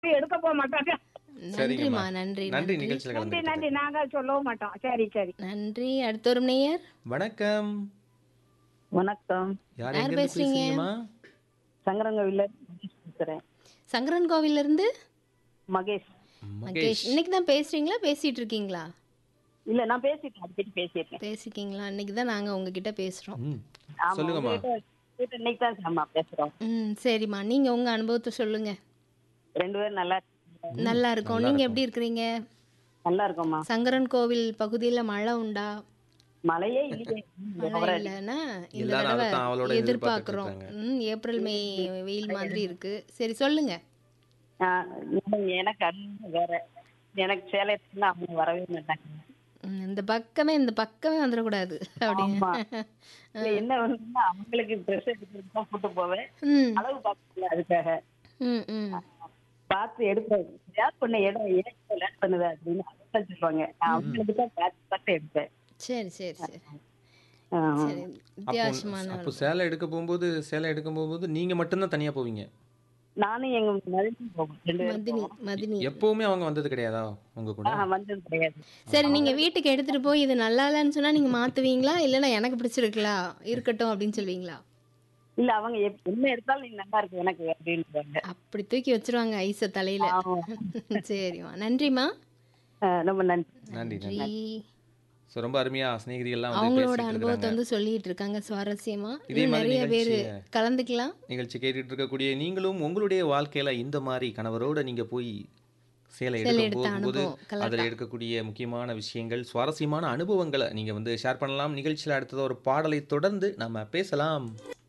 எடுக்க போக மாட்டாங்க சரிங்கம்மா நன்றிம்மா நன்றி நன்றி நன்றி நிகழ்ச்சியில் நன்றி கலந்து நன்றி நாங்க சொல்லவும் மாட்டோம் சரி சரி நன்றி அடுத்த ஒரு நேயர் வணக்கம் வணக்கம் யார் யார் எங்க பேசுறீங்க? பேசுறீங்கம்மா சங்கரங்கோவில பேசுறேன் சங்கரன் கோவில்ல இருந்து மகேஷ் மகேஷ் இன்னைக்கு தான் பேசுறீங்களா பேசிட்டு இருக்கீங்களா இல்ல நான் பேசிட்டேன் அடிக்கடி பேசியிருக்கேன் பேசிக்கீங்களா இன்னைக்கு தான் நாங்க உங்ககிட்ட பேசுறோம் ம் ஆமா சொல்லுங்கம்மா உங்ககிட்ட உங்ககிட்ட இன்னைக்கு தான் நம்ம பேசுறோம் ம் சரிம்மா நீங்க உங்க அனுபவத்தை சொல்லுங்க ரெண்டு பேரும் நல்லா இருக்கீங்க. நல்லா இருக்கோம் நீங்க எப்படி இருக்கிறீங்க நல்லா இருக்கோம்மா சங்கரன் கோவில் பகுதியில மழை உண்டா மழையே இல்லையே மழை இல்லைன்னா இந்த எல்லாரும் தடவை அதைத்தான் அவளோட எதிர்பார்க்கிறோம் எதிர்பார்த்துட்டு ம் ஏப்ரல் மே வெயில் மாதிரி இருக்கு சரி சொல்லுங்க ஆஹ் எனக்கு அண்ணன் வேற எனக்கு சேலத்துல அவங்க வரவே மாட்டாங்க ம், இந்த பக்கமே இந்த பக்கமே வந்துடக்கூடாது அப்படின்னு ஆமா. இல்ல, என்ன ஒண்ணுன்னா அவங்களுக்கு ட்ரெஸ் எடுத்துட்டு தான் கூட்டு போவேன் ம் அளவு பார்க்கல அதுக்காக ம் ம் பார்த்து எடுப்பேன் லேட் பண்ண இடம் ஏன் லேட் பண்ணுவ அப்படின்னு அதான் சொல்லுவாங்க நான் அவங்களுக்கு தான் பார்த்து பார்த்து எடுப்பேன் சரி சரி சரி ஆஹ் சரி வித்தியாசமான அப்போ சேலை எடுக்க போகும்போது சேலை எடுக்க போகும்போது நீங்க மட்டும்தான் தனியா போவீங்க நானும் எங்க மதினி போவோம் ரெண்டு பேரும் மதினி மதினி எப்பவுமே அவங்க வந்தது கிடையாதா உங்க கூட ஆஹ் வந்தது கிடையாது சரி நீங்க வீட்டுக்கு எடுத்துட்டு போய் இது நல்லா இல்லைன்னு சொன்னா நீங்க மாத்துவீங்களா இல்லைன்னா எனக்கு பிடிச்சிருக்கலாம் இருக்கட்டும் அப்படின்னு சொல்லுவீங்களா இல்ல அவங்க எப்- என்ன எடுத்தாலும் நீ நல்லா இருக்கு எனக்கு அப்படின்றாங்க அப்படி தூக்கி வச்சிருவாங்க ஐஸ தலையில ஆமா. சரிம்மா நன்றிம்மா ஆஹ் ரொம்ப நன்றி நன்றி நன்றி நன்றி ஸோ ரொம்ப அருமையா ஸ்நேகிதிகள்லாம் வந்து அவங்களோட பேசிட்டு அனுபவத்தை இருக்காங்க வந்து சொல்லிட்டு இருக்காங்க சுவாரஸ்யமா இதே இன்னும் மாதிரி நிறைய பேர் நிகழ்ச்சியை- கலந்துக்கலாம் நிகழ்ச்சி கேட்டுட்டு இருக்கக்கூடிய நீங்களும் உங்களுடைய வாழ்க்கையில இந்த மாதிரி கணவரோட நீங்க போய் சேலை சேலை எடுக்க எடுத்த போகும்போது அனுபவம், கலக்கா. அதில் எடுக்கக்கூடிய முக்கியமான விஷயங்கள் சுவாரஸ்யமான அனுபவங்களை நீங்க வந்து ஷேர் பண்ணலாம் நிகழ்ச்சியில் அடுத்தது ஒரு பாடலை தொடர்ந்து நம்ம பேசலாம்